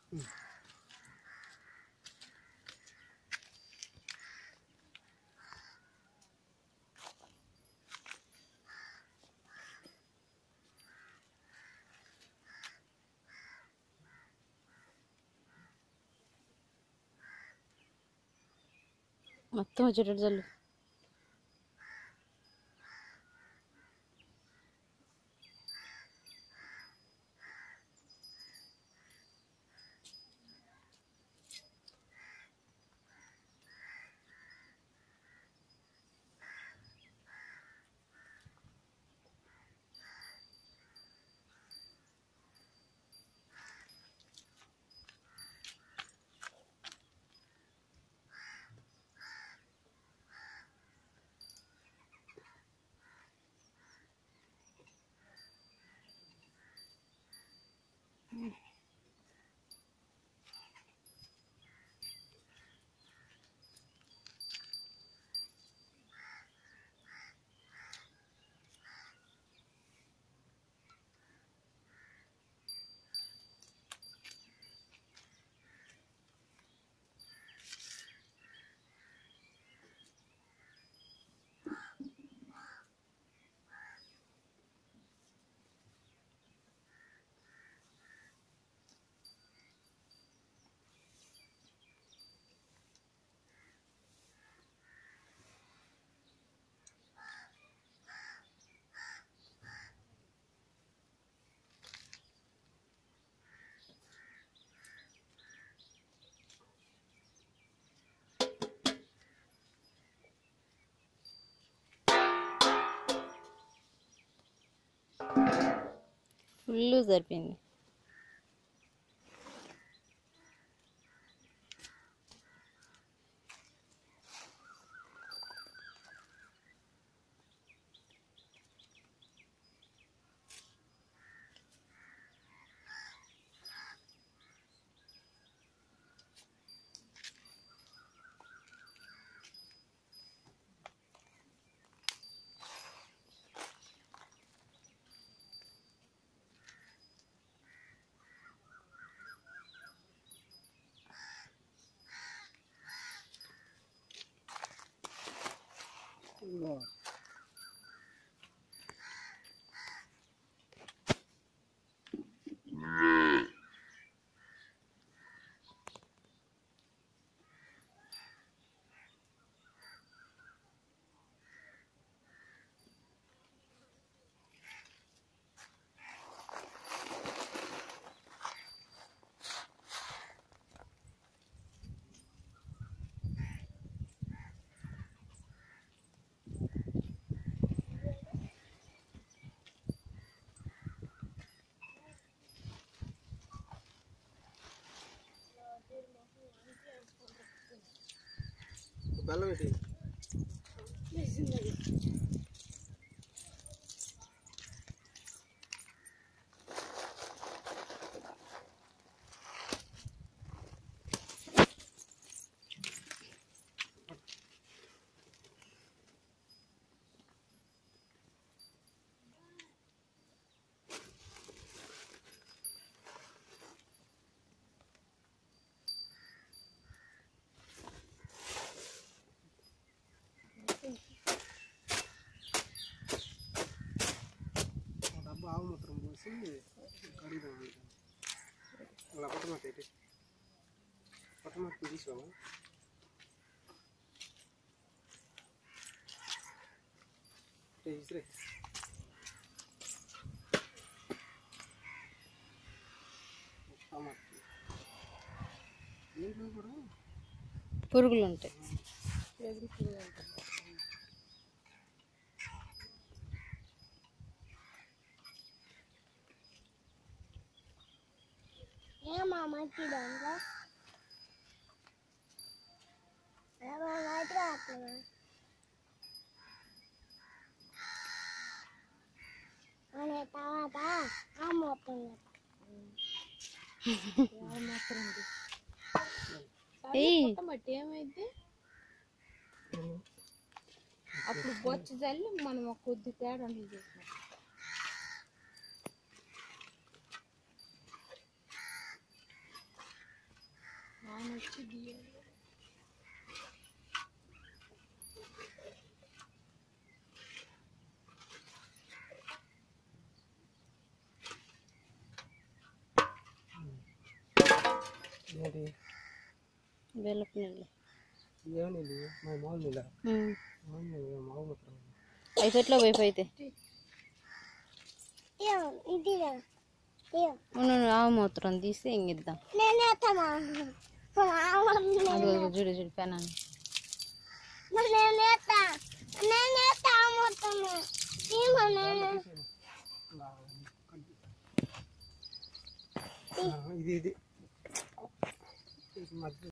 మొత్తం వచ్చేటట్టు చల్లు ఫుల్ సరిపోయింది బెల్లం పెట్టి ఒక డబ్బా ఆవు మూత్రం పోసి కడుగుదాం అలా పట్టమాట అయితే పట్టమాట తీసుకోమా ఇసిరే టమాట దీంట్లో కూడా పురుగులు ఉంటాయి ఏమా మంచి దాంట్లో ఏమా మంచి రావట్లేదా మన తర్వాత అమ్మవుతుంది ఏయ్ బట్టి ఏమైంది అప్పుడు బొచ్చు చల్లి మనం ఒక కొద్ది తేడా అనేది చేసినాం ఏంటి బెల్లపు నీళ్ళు ఏమని మా మామూలు నీళ్ళ ఉమ్. మామూలు నీళ్ళు, మామూలు మూత్రం అవి పెట్లో పోయి అయితే ఇయ్యో, ఇది ఇయ్యో. ఇయ్యో. ఉండు ఆవు మూత్రం తీసి ఇంగిద్దాం నేనే ఎత్తామా అది చూడు చూడు పెనాన్ని నేనే ఎత్తా నేనే ఎత్తా మొత్తం తీమా నేనే ఇది ఇది ఇది మధ్య